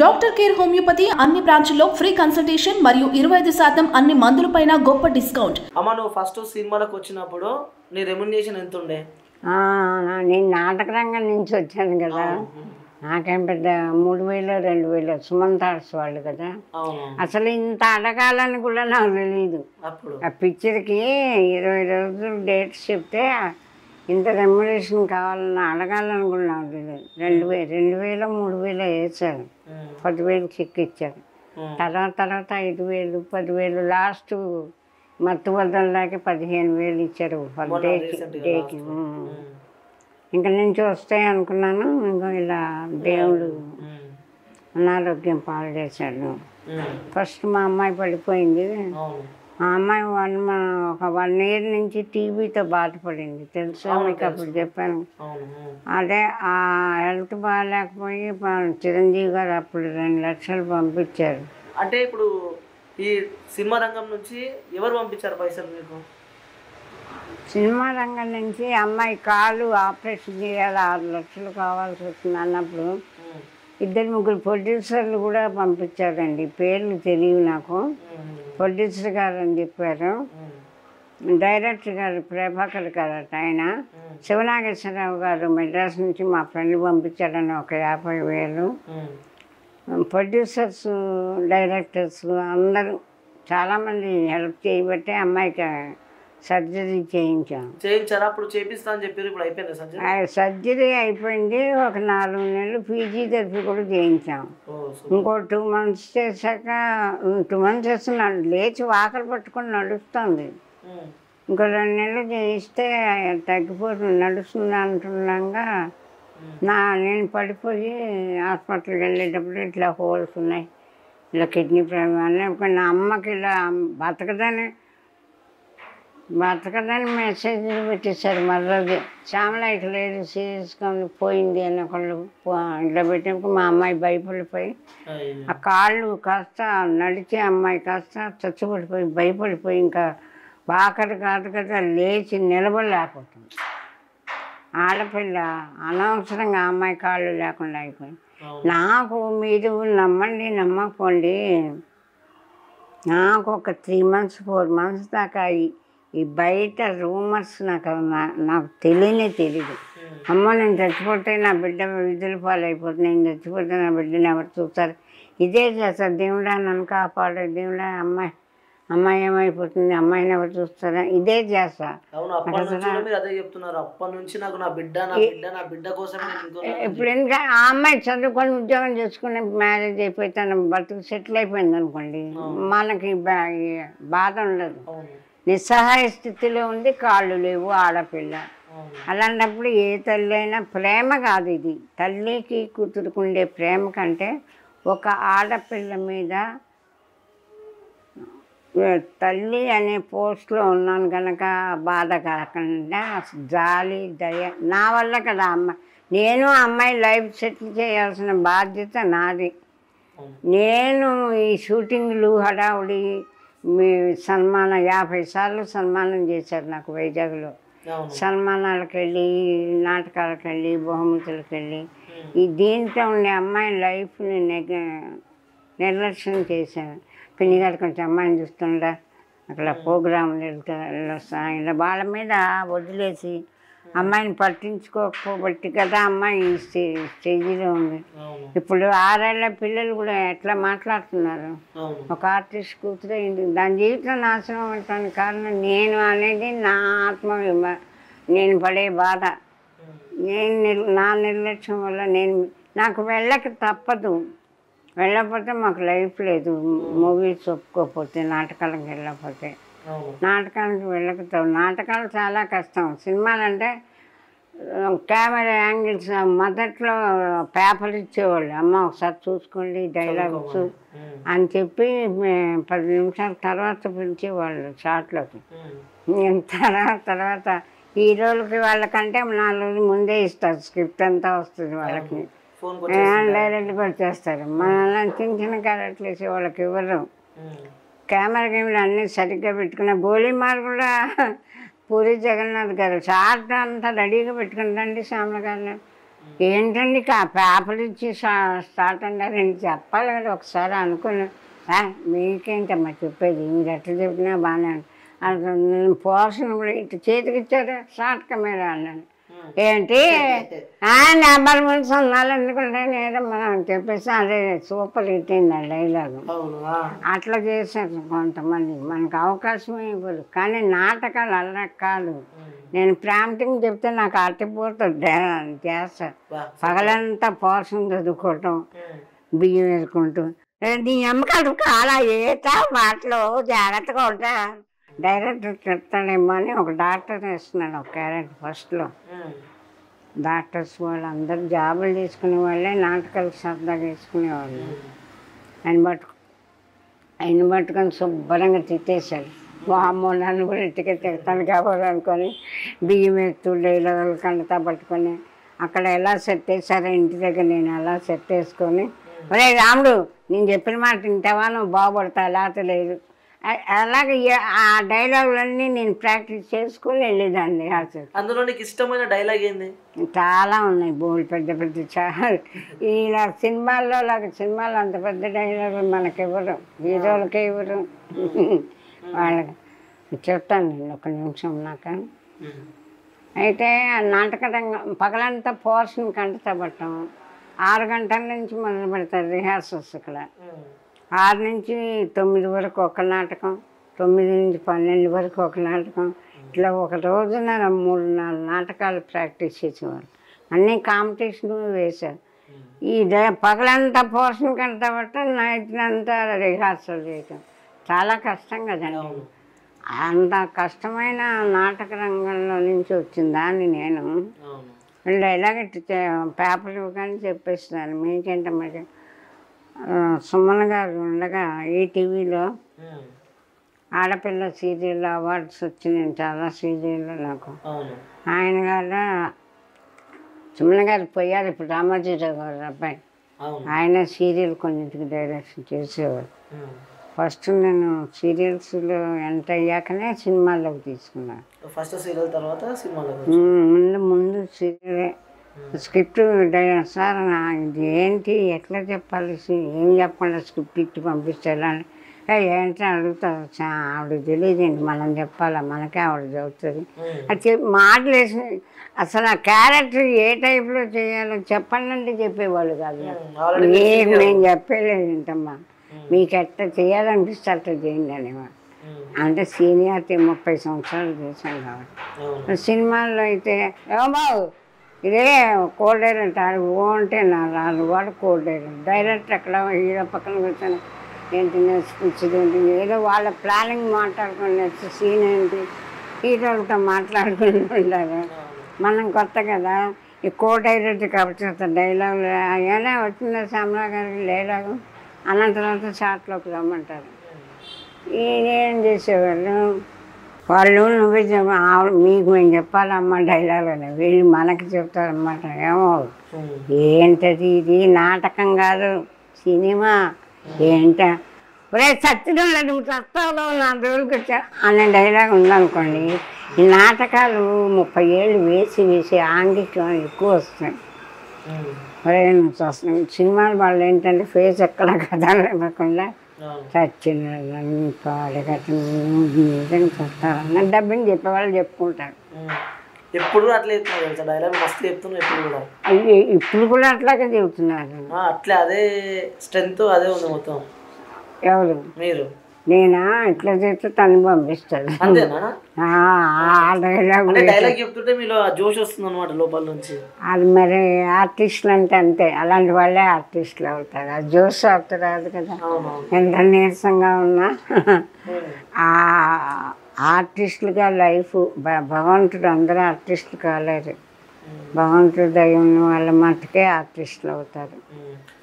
Doctor care homeopathy అన్ని బ్రాంచ్ల్లో free consultation మరియు ఇరవై ఐదు శాతం అన్ని మందులపైన గొప్ప డిస్కౌంట్ అమ్మ నువ్వు ఫస్ట్ సినిమాలకు వచ్చినప్పుడు నీ రెమ్యునరేషన్ ఎంత ఉండే ఆ, నేను నాటక రంగం నుంచి వచ్చాను కదా నాకేం పెద్ద మూడు వేలు రెండు వేలు సుమంత్ ఆర్ట్స్ వాళ్ళు కదా అవును అసలు ఇంత అడగాలని కూడా నాకు తెలియదు అప్పుడు ఆ పిక్చర్కి ఇరవై రోజులు డేట్స్ చెప్తే ఇంత రెమ్యులేషన్ కావాలని అడగాలని కూడా నాకు తెలియదు రెండు వేలు రెండు వేలు మూడు వేలు వేసారు ఉమ్, పదివేలు చెక్ ఇచ్చారు ఉమ్, తర్వాత తర్వాత ఐదు వేలు పదివేలు లాస్ట్ మత్తు వదలదాకా పదిహేను వేలు ఇచ్చారు పర్ మొన్న డేకి recent గా డేకి last. ఉమ్. ఉమ్, ఇంకా నుంచి వస్తాయి అనుకున్నాను ఇంకా ఇలా దేవుడు ఉమ్, అనారోగ్యం పాలు చేశాడు ఉమ్, ఫస్ట్ మా అమ్మాయి పడిపోయింది అవును ఆ అమ్మాయి వన్ ఒక వన్ ఇయర్ నుంచి టీబీతో బాధపడింది తెలుసా అవును, మీకు అప్పుడు చెప్పాను అవును ఉమ్, అదే ఆ హెల్త్ బాగాలేకపోయి మా చిరంజీవి గారు అప్పుడు రెండు లక్షలు పంపించారు అంటే ఇప్పుడు ఈ సినిమా రంగం నుంచి ఎవరు పంపించారు పైసలు మీకు సినిమా రంగం నుంచి అమ్మాయి కాలు ఆపరేషన్ చేయాలి ఆరు లక్షలు కావాల్సి వస్తుంది అన్నప్పుడు ఉమ్, ఇద్దరు ముగ్గురు ప్రొడ్యూసర్లు కూడా పంపించారండి పేర్లు తెలియవు నాకు ఉమ్, ప్రొడ్యూసర్ గారు అని చెప్పారు ఉమ్, డైరెక్టర్ గారు ప్రభాకర్ గారు అట ఆయన ఉమ్, శివనాగేశ్వరరావు గారు మెడ్రాస్ నుంచి మా ఫ్రెండ్ పంపించారని ఒక యాభై వేలు ఉమ్, ప్రొడ్యూసర్స్ డైరెక్టర్స్ అందరూ చాలామంది హెల్ప్ చేయబట్టే అమ్మాయికి సర్జరీ చేయించాం చేయించారా అప్పుడు చేపిస్తా అని చెప్పారు ఇప్పుడు అయిపోయింది సర్జరీ ఆ సర్జరీ అయిపోయింది ఒక నాలుగు నెలలు పీజీ థెరపీ కూడా చేయించాం ఓ సూపర్. ఇంకో టూ మంత్స్ చేశాక టూ మంత్స్ చేస్తున్నాడు లేచి వాకలు పట్టుకొని నడుస్తుంది ఉమ్, ఇంకో రెండు నెలలు చేయిస్తే తగ్గిపోతుంది నడుస్తుంది అంటుండగా నా నేను పడిపోయి హాస్పిటల్కి వెళ్ళేటప్పుడు ఇట్లా హోల్స్ ఉన్నాయి ఇలా కిడ్నీ ప్రాబ్లం అని ఒక నా అమ్మకి ఇలా బతకదని బతకదని మెసేజ్ పెట్టేశారు మర్రది శ్యామల ఇక లేదు సీరియస్గా ఉంది, పోయింది అని ఒకళ్ళు పో- ఇట్లా పెట్టినప్పుడు మా అమ్మాయి భయపడిపోయి అయ్యో. ఆ కాళ్ళు కాస్త నడిచే అమ్మాయి కాస్త చచ్చిపడిపోయి భయపడిపోయి ఇంకా బాకటి కాదు కదా లేచి నిలబడలేకపోతుంది ఆడపిల్ల అనవసరంగా ఆ అమ్మాయి కాళ్ళు లేకుండా అయిపోయింది అవును. నాకు మీరు నమ్మండి నమ్మకపోండి నాకు ఒక త్రీ మంత్స్ ఫోర్ మంత్స్ దాకా ఈ ఈ బయట రూమర్స్ నాకు నా- నాకు తెలియనే తెలియదు అమ్మ నేను చచ్చిపోతే నా బిడ్డ విధుల పాలైపోతుంది నేను చచ్చిపోతే నా బిడ్డని ఎవరు చూస్తారు ఇదే చేస్తారు దేవుడా నన్ను కాపాడు దేవుడా అమ్మాయి అమ్మాయి ఏమైపోతుంది అమ్మాయిని ఎవరు చూస్తారా ఇదే చేస్తా అవును అప్పటి నుంచి కూడా మీరు అదే చెప్తున్నారు అప్పటి నుంచి నాకు నా బిడ్డ నా బిడ్డ నా బిడ్డ కోసమే నేను ఇంకో ఇప్పుడు ఎందుకంటే ఆ అమ్మాయి చదువుకొని ఉద్యోగం చేసుకుని మ్యారేజ్ అయిపోయి తన బతుకు సెటిల్ అయిపోయింది అనుకోండి మనకి బా- ఈ బాధ ఉండదు అవును నిస్సహాయ స్థితిలో ఉంది కాళ్ళు లేవు ఆడపిల్ల అవును అలాంటప్పుడు ఏ తల్లి అయినా ప్రేమ కాదు ఇది తల్లికి కూతురుకుండే ప్రేమ కంటే ఒక ఆడపిల్ల మీద ఏ, తల్లి అనే పోస్ట్లో ఉన్నాను కనుక బాధ కాకుండా జాలి దయ నా వల్ల కదా అమ్మాయి నేను అమ్మాయి లైఫ్ సెటిల్ చేయాల్సిన బాధ్యత నాది అవును నేను ఈ షూటింగ్లు హడావుడి మీ సన్మాన యాభై సార్లు సన్మానం చేశారు నాకు వైజాగ్లో అవును సన్మానాలకు వెళ్ళి నాటకాలకు వెళ్ళి బహుమతులకు వెళ్ళి ఉమ్, ఈ దీంట్లో ఉండే అమ్మాయి లైఫ్ని నెగ నిర్లక్ష్యం చేశాను పిన్ని గారు కొంచెం అమ్మాయిని చూస్తుండా అక్కడ ప్రోగ్రాంలు వెళ్తా వెళ్ళొస్తా ఇలా వాళ్ళ మీద వదిలేసి అమ్మాయిని పట్టించుకోకపోబట్టి కదా అమ్మాయి ఈ స్టే స్టేజీలో ఉంది అవును ఇప్పుడు ఆరేళ్ల పిల్లలు కూడా ఎట్లా మాట్లాడుతున్నారు అవును ఒక ఆర్టిస్ట్ కూతురు అయింది దాని జీవితం నాశనం అవటానికి కారణం నేను అనేది నా ఆత్మ విమ- నేను పడే బాధ ఉమ్, నేను నిర్- నా నిర్లక్ష్యం వల్ల నేను నాకు వెళ్ళక తప్పదు వెళ్ళకపోతే మాకు లైఫ్ లేదు మూవీస్ ఒప్పుకోకపోతే నాటకాలకు వెళ్ళకపోతే అవును నాటకానికి వెళ్ళకపోతే నాటకాలు చాలా కష్టం సినిమాలు అంటే ఆ, కెమెరా యాంగిల్స్ మొదట్లో పేపర్ ఇచ్చేవాళ్ళు అమ్మ ఒకసారి చూసుకోండి డైలాగ్స్ ఉమ్, అని చెప్పి మే- పది నిమిషాల తర్వాత పిలిచేవాళ్ళు షార్ట్లోకి ఉమ్, తర్వాత తర్వాత హీరోలకి వాళ్ళకంటే నాలుగు రోజులు ముందే ఇస్తారు స్క్రిప్ట్ అంతా వస్తుంది వాళ్ళకి ఫోన్ డైరెక్ట్గా వచ్చేస్తారు మన చిన్న చిన్న క్యారెక్టర్లు వేసే వాళ్ళకి ఇవ్వరు కెమెరా గిమెరా అన్నీ సరిగ్గా పెట్టుకున్న గోళీమార్ కూడా పూరి జగన్నాథ్ గారు షార్ట్ అంతా రెడీగా పెట్టుకుంటండి శ్యామల గారు ఏంటండి కా- పేపర్ ఇచ్చి స్టా- స్టార్ట్ అన్నారు నేను చెప్పాలి కదా ఒకసారి అనుకున్నా "ఆ, మీకేంటమ్మా చెప్పేది మీరు ఎట్లా చెప్పినా బాగానే ఉంది." అంటే నేను పోర్షన్ కూడా ఇటు చేతికి ఇచ్చారు షార్ట్ కెమెరా అన్నాను ఏంటి ఆ నెంబర్ ముందు సున్నాలు ఎందుకుంటే లేదమ్మా అని చెప్పేసి అదే సూపర్ హిట్ అయింది ఆ డైలాగ్ అవును ఆ. అట్లా చేశారు కొంతమంది మనకు అవకాశమే ఇవ్వరు కానీ నాటకాలు అలా కాదు నేను ప్రాంప్టింగ్ చెప్తే నాకు అట్టిపోతుంది చేస్తారు బా. పగలంతా పోర్షన్ చదువుకోవటం ఉమ్. బియ్యం వేసుకుంటూ "ఏ, నీ అమ్మకాలు కాలా ఏటా మాటలు జాగ్రత్తగా ఉంటా డైరెక్టర్ చెప్తాడేమో అని ఒక డాక్టర్ వేస్తున్నాడు ఒక క్యారెక్టర్ ఫస్ట్లో ఉమ్. డాక్టర్స్ వాళ్ళు అందరు జాబులు తీసుకునే వాళ్ళే నాటకాలు సరదాగా వేసుకునేవాళ్ళు ఆయన పట్టుకు ఆయన పట్టుకొని శుభ్రంగా తిట్టేశాడు వామ్మో నన్ను కూడా ఇంటికి తిడతాను కాబట్టి అనుకొని బియ్యం ఎత్తు డైలాగులు కండతా పట్టుకొని అక్కడ ఎలా సెట్ వేసారో ఇంటి దగ్గర నేను అలా సెట్ వేసుకొని ఒరే రాముడు నేను చెప్పిన మాట వింటావా నువ్వు బాగుపడతా లేకపోతే లేదు అ- అలాగే ఏ- ఆ డైలాగులన్నీ నేను ప్రాక్టీస్ చేసుకొని వెళ్ళేదాన్ని అసలు అందులో నీకు ఇష్టమైన డైలాగ్ ఏంది చాలా ఉన్నాయి బోల్ పెద్ద పెద్ద చాలా ఇలా సినిమాల్లో లాగా సినిమాలో అంత పెద్ద డైలాగ్ మనకి ఇవ్వరు హీరోలకి ఇవ్వరు వాళ్ళకి చెప్తాను నేను ఒక నిమిషం నాక ఉమ్. అయితే ఆ నాటక రంగం పగలంతా పోర్షన్ కంటతపడటం ఆరు గంటల నుంచి మొదలు పెడతారు రిహార్సల్స్ ఇక్కడ ఉమ్. ఆరు నుంచి తొమ్మిది వరకు ఒక నాటకం తొమ్మిది నుంచి పన్నెండు వరకు ఒక నాటకం ఇట్లా ఒక రోజున మూడు నాలుగు నాటకాలు ప్రాక్టీస్ చేసేవాళ్ళు అన్నీ కాంపిటీషన్ వేశారు ఈ డే పగలంతా పోర్షన్ కంటబట్ట నైట్ అంతా రిహార్సల్ చేయటం చాలా కష్టం కదండి అవును అంత కష్టమైన నాటక రంగంలో నుంచి వచ్చిందాన్ని నేను అవును డైలాగ్ పేపర్ కానీ చెప్పేస్తున్నాను మీకేంట మరి ఆ, సుమన్ గారు ఉండగా ఈ టీవీలో ఉమ్. ఆడపిల్ల సీరియల్ అవార్డ్స్ వచ్చినాయి చాలా సీరియల్లో నాకు అవును ఆయన గారు సుమన్ గారు పోయారు ఇప్పుడు రామాజీరావు గారు అబ్బాయి అవును ఆయన సీరియల్ కొన్నింటికి డైరెక్షన్ చేసేవారు ఉమ్. ఫస్ట్ నేను సీరియల్స్లో ఎంటర్ అయ్యాకనే సినిమాల్లోకి తీసుకున్నాను ఫస్ట్ సీరియల్ తర్వాత సినిమాలో ఉమ్, ముందు ముందు సీరియలే స్క్రిప్ట్ డై- సార్ నా ఇది ఏంటి ఎట్లా చెప్పాలి సి- ఏం చెప్పకుండా స్క్రిప్ట్ ఇచ్చి పంపిస్తే ఎలా అని, "ఏ, ఏంటి అని అడుగుతారు "చా, ఆవిడకి తెలియదండి మనం చెప్పాలా మనకే ఆవిడ చదువుతుంది అది చెప్పి మాటలు వేసి అసలు ఆ క్యారెక్టర్ ఏ టైప్లో చేయాలో చెప్పండి అంటే చెప్పేవాళ్ళు కాదు ఆల్రెడీ మీకు నేను చెప్పలేదు ఏంటమ్మా మీకు ఎట్లా చేయాలనిపిస్తే అట్లా చేయండి అనేవాడు అంటే సీనియారిటీ ముప్పై సంవత్సరాలు చేశాను కాబట్టి అవును సినిమాల్లో అయితే ఏమో ఇదే కోల్డేర్ అంటారు ఓ అంటే నా రాదు వాడు కోల్డేర్ డైరెక్టర్ అక్కడ హీరో పక్కన కూర్చొని ఏంటి స్పీచ్ ఏంటి ఏదో వాళ్ళ ప్లానింగ్ మాట్లాడుకుని నెక్స్ట్ సీన్ ఏంటి హీరోలతో మాట్లాడుకుని ఉంటారు మనం కొత్త కదా ఈ కో డైరెక్టర్ కాబట్టి అతను డైలాగులు అయినా వచ్చిందా శ్యామలా గారికి డైలాగు అన్న తర్వాత షార్ట్లోకి రమ్మంటారు ఈయనేం చేసేవాళ్ళు వాళ్ళు నువ్వే చెప్ప ఆవిడ మీకు మేము చెప్పాలమ్మా డైలాగ్ అని వీళ్ళు మనకి చెప్తారన్నమాట ఏమో ఉమ్. ఏంటది ఇది నాటకం కాదు సినిమా ఏంట ఒరే సత్యడం నువ్వు చస్తావులో నా రోజులకి వచ్చా అనే డైలాగ్ ఉందనుకోండి ఈ నాటకాలు ముప్పై ఏళ్ళు వేసి వేసి ఆంగిట్లో ఎక్కువ వస్తాయి ఉమ్. ఒరే నువ్వు చస్తున్నావు సినిమాలు వాళ్ళు ఏంటంటే ఫేస్ ఎక్కడ కదా లేకుండా అవును చచ్చిన పాడగట్టిన నిజంగా చస్తారన్న డబ్బింగ్ చెప్పేవాళ్ళు చెప్పుకుంటారు ఉమ్. ఎప్పుడు అట్లా చెప్తున్నావు తెలుసా డైలాగ్ మస్తు చెప్తున్నావు ఎప్పుడు కూడా అయ్యి ఇప్పుడు కూడా అట్లాగే చెబుతున్నారు ఆ, అట్లే అదే స్ట్రెంత్ అదే ఉంది మొత్తం ఎవరు మీరు నేనా ఇట్లా చేస్తే తను పంపిస్తాడు అంతేనా ఆ, ఆ డైలాగ్ అంటే డైలాగ్ చెప్తుంటే మీలో ఆ జోష్ వస్తుంది అనమాట లోపల నుంచి అది మరి ఆర్టిస్టులు అంటే అంతే అలాంటి వాళ్ళే ఆర్టిస్టులు అవుతారు ఆ జోస్ అవుతారు రాదు కదా అవునవును ఎంత నీరసంగా ఉన్నా ఉమ్. ఆ ఆర్టిస్టులుగా లైఫ్ భ- భగవంతుడు అందరూ ఆర్టిస్టులు కాలేరు భగవంతుడు దయ ఉన్న వాళ్ళ మట్టుకే ఆర్టిస్టులు అవుతారు ఉమ్.